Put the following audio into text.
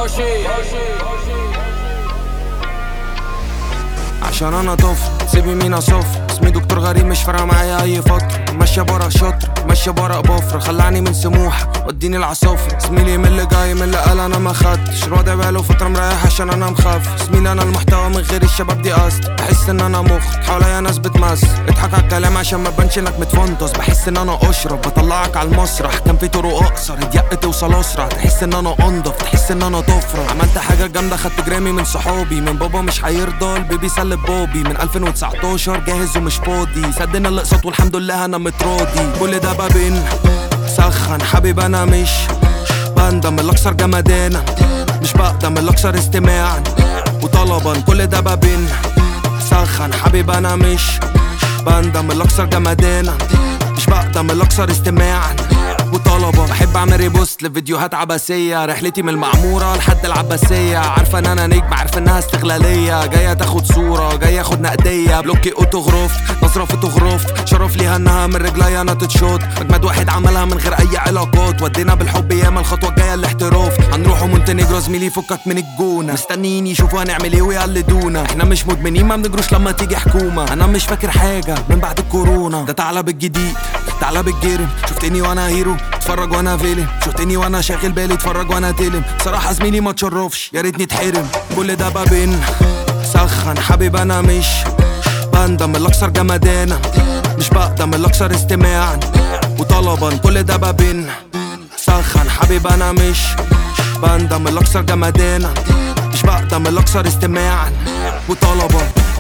عشان انا طفل سيبي مين اصف اسمي دكتور غريب مش فارقه معايا اي فتره ماشيه برا شطر ماشيه برا بفر خلعني من سموحه وديني العصافرة زميلي من اللي جاي من اللي قال انا ما خدتش الوضع بقاله فتره مريح عشان انا مخاف زميلي انا المحتوى من غير الشباب دي قصد بحس ان انا مخ حواليا ناس بتمثل اضحك على الكلام عشان ما تبانش انك متفنطس بحس ان انا اشرب بطلعك على المسرح كان في طرق اقصر اتيق توصل اسرع تحس ان انا انضف تحس ان انا طفره عملت حاجه جامده خدت جرامي من صحابي من بابا مش هيرضى البيبي سلب بابي من 2019 جاهز ومش فاضي سدنا الاقساط والحمد لله انا متراضي كل ده بابين سخن حبيب انا مش بندم الاكثر جمدانا مش بقدم الاكثر استماعا وطلبا كل ده بابين سخن حبيب انا مش بندم الاكثر جمدانا مش بقدم الاكثر استماعا وطلبة بحب اعمل ريبوست لفيديوهات عبثية رحلتي من المعمورة لحد العباسية عارفة ان انا نجم عارفة انها استغلالية جاية تاخد صورة جاية اخد نقدية بلوكي اوتوغراف نظرة فوتوغراف شرف ليها انها من رجليا انا تتشوط اجمد واحد عملها من غير اي علاقات ودينا بالحب ياما الخطوة الجاية الاحتراف هنروحوا مونتينيجرو زميلي فكك من الجونة مستنيين يشوفوا هنعمل ايه ويقلدونا احنا مش مدمنين ما بنجروش لما تيجي حكومة انا مش فاكر حاجة من بعد الكورونا ده تعالى بالجديد تعالى بالجرم شفتني وانا هيرو اتفرج وانا فيلم شفتني وانا شاغل بالي اتفرج وانا تلم صراحة زميلي ما تشرفش يا ريتني اتحرم كل ده بابين سخن حبيب انا مش بندم الاكثر جمدانا مش بقدم الاكثر استماعا وطلبا كل ده بابين سخن حبيب انا مش بندم الاكثر جمدانا مش بقدم الاكثر استماعا وطلبا